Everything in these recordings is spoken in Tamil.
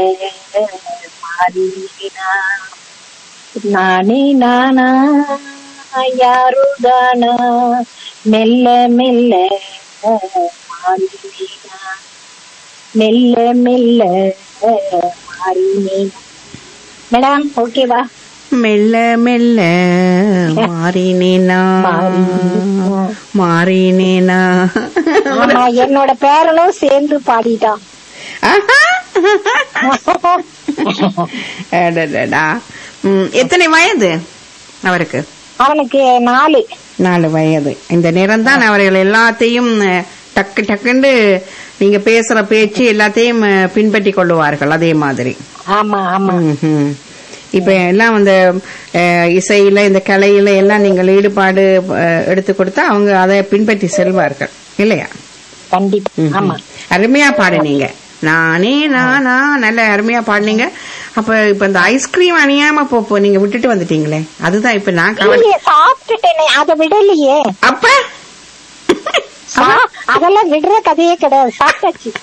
மாறினா நானே நானா யாருதானா மெல்ல மெல்ல மாறினா மெல்ல மெல்ல மாறினேன் மேடம் ஓகேவா மெல்ல மெல்ல மாறினேனா மாறினேனா. மாறினேனா ஆமா என்னோட பேரனும் சேர்ந்து பாடிட்டான் ஆஹா. அடடடா. ம், எத்தனை வயது அவருக்கு அவனுக்கு நாலு நாலு வயது இந்த நேரம் தான் அவர்கள் எல்லாத்தையும் அஹ், டக்கு டக்குன்னு நீங்க பேசுற பேச்சு எல்லாத்தையும் அஹ், பின்பற்றி கொள்ளுவார்கள் அதே மாதிரி ஆமா ஆமா ம்ஹும். இப்ப எல்லாம் அந்த அஹ், இசையில இந்த கலையில எல்லாம் நீங்கள் ஈடுபாடு அஹ், எடுத்து கொடுத்தா அவங்க அதை பின்பற்றி செல்வார்கள் இல்லையா கண்டிப்பா ம்ஹும். ஆமா அருமையா பாடுனீங்க நானே நானா நல்ல அருமையா பாடுனீங்க அப்ப இப்ப இந்த ஐஸ்கிரீம் அணியாம போ போ- நீங்க விட்டுட்டு வந்துட்டீங்களே அதுதான் இப்ப நான் கவலை இல்லையே சாப்பிட்டுட்டேனே அதை விடலையே அப்ப சா- அதெல்லாம் விடுற கதையே கிடையாது சாப்பிட்டாச்சு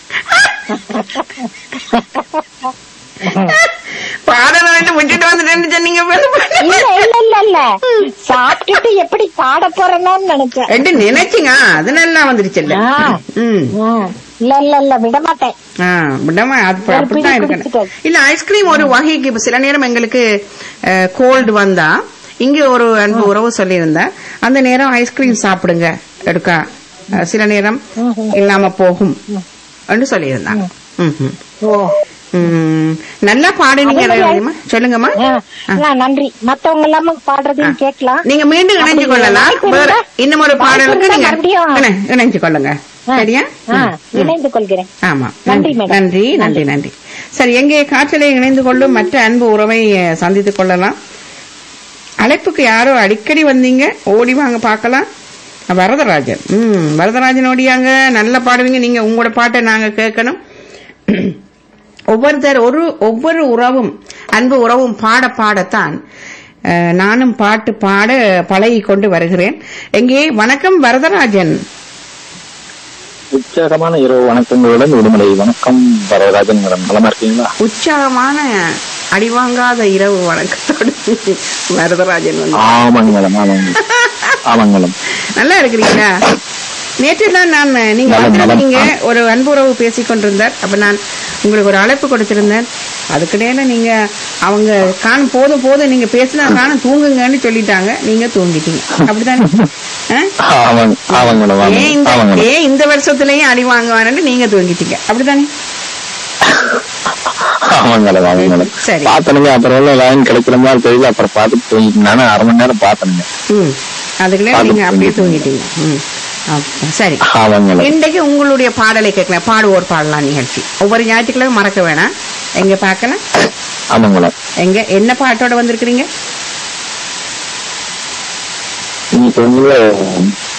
பாடணும் விட்டுட்டு வந்துட்டேன்னு சொன்னீங்க இல்ல இல்ல இல்ல இல்ல சாப்பிட்டுட்டு எப்படி பாட போறேன்னு நினைச்சேன் ரெண்டு நினைச்சுங்க அது நல்லா வந்துருச்சுல்ல ஆ. ம் ம். இல்ல இல்ல இல்ல விட மாட்டேன் ஆ, விடாம அது ஒரு அப்படித்தான் பிடி இருக்கணும் குடிச்சிட்டாரு. இல்ல ஐஸ்கிரீம் ஒரு வகைக்கு இப்ப சில நேரம் எங்களுக்கு கோல்டு வந்தா இங்க ஒரு அன்பு உறவு சொல்லியிருந்தா அந்த நேரம் ஐஸ்கிரீம் சாப்பிடுங்க எடுக்க அஹ், சில நேரம் இல்லாம போகும் என்று சொல்லியிருந்தாங்க ம்ஹும். ஓ ம். நல்லா பாடுனீங்க அதே மாதிரி ரேவதிம்மா. சொல்லுங்கம்மா ஆ, ஆ, நன்றி மத்தவங்க எல்லாம பாடுறதையும் கேட்கலாம் நீங்க மீண்டும் இணைஞ்சு அப்படி கொள்ளலாம் வாய்ப்பு வேற இருந்தா- இன்னும் ஒரு வாய்ப்பு பாடலுக்கு இருந்தா நீங்க மறுபடியும் இணை- இணைஞ்சு கொள்ளுங்க ஆ, சரியா ஆ, ம், ம். இணைந்து கொள்கிறேன் ஆமா நன்றி, மேடம். நன்றி நன்றி நன்றி சரி எங்கே காற்றலை இணைந்து கொள்ளும் மற்ற அன்பு உறவை அஹ், சந்தித்துக் கொள்ளலாம் அழைப்புக்கு யாரோ அடிக்கடி வந்தீங்க ஓடி வாங்க பார்க்கலாம் வரதராஜன் ம் வரதராஜன் ஓடியாங்க நல்ல பாடுவீங்க நீங்க உங்களோட பாட்டை நாங்க கேட்கணும் ஒவ்வொருத்தர் ஒரு ஒவ்வொரு உறவும் அன்பு உறவும் பாட பாடத்தான் அஹ், நானும் பாட்டு பாட பழகி கொண்டு வருகிறேன் எங்கே வணக்கம் வரதராஜன் உற்சாகமான இரவு வணக்கங்களுடன் விடுமுறை வணக்கம் வரதராஜன் மேடம் நலமா இருக்கீங்களா உற்சாகமான அடிவாங்காத இரவு வணக்கத்தோடு வரதராஜன் வந்து ஆமாங்க மேடம் ஆமாங்க ஆமாங்க மேடம் நல்லா இருக்கிறீங்களா நேற்று தான் நான் நீங்க நலம், வந்திருந்தீங்க நலம். ஒரு அன்புறவு பேசிக் கொண்டிருந்தார் அப்ப நான் உங்களுக்கு ஒரு அழைப்பு கொடுத்திருந்தேன் அதுக்கிடையில நீங்க அவங்க காணும் போதும் போதும் நீங்க பேசினா காணும் தூங்குங்கன்னு சொல்லிட்டாங்க நீங்க தூங்கிட்டீங்க அப்படித்தானே ஆ? ஆமாங்க ஆமாங்க மேடம் ஆமாங்க ஏன் இந்த ஆமாங்க மேடம் ஏன் இந்த வருஷத்துலயும் அடி வாங்குவான்னு நீங்க தூங்கிட்டீங்க அப்படித்தானே ஆமாங்க மேடம் ஆமாங்க மேடம் சரி. பாத்தனுங்க அப்புறம் உள்ள லைன் கிடைக்கிற மாதிரி தெரியல அப்புறம் பார்த்துட்டு தூங்கிட்டு நானும் அரை மணி நேரம் பார்த்தனுங்க ம் அதுக்குள்ள பாத்து நீங்க அப்படியே தூங்கிட்டீங்க. தூங்கிட்டீங்க ம் அப்ப சரி ஆமாங்க மேடம் இன்றைக்கு உங்களுடைய பாடலை கேட்கலாம் பாடுவோர் பாடலாம் நிகழ்ச்சி ஒவ்வொரு ஞாயிற்றுக்கிழமை மறக்க வேணாம் எங்க பார்க்கலாம் ஆமாங்க மேடம் எங்க என்ன பாட்டோட வந்திருக்கிறீங்க இன்னைக்கு வந்து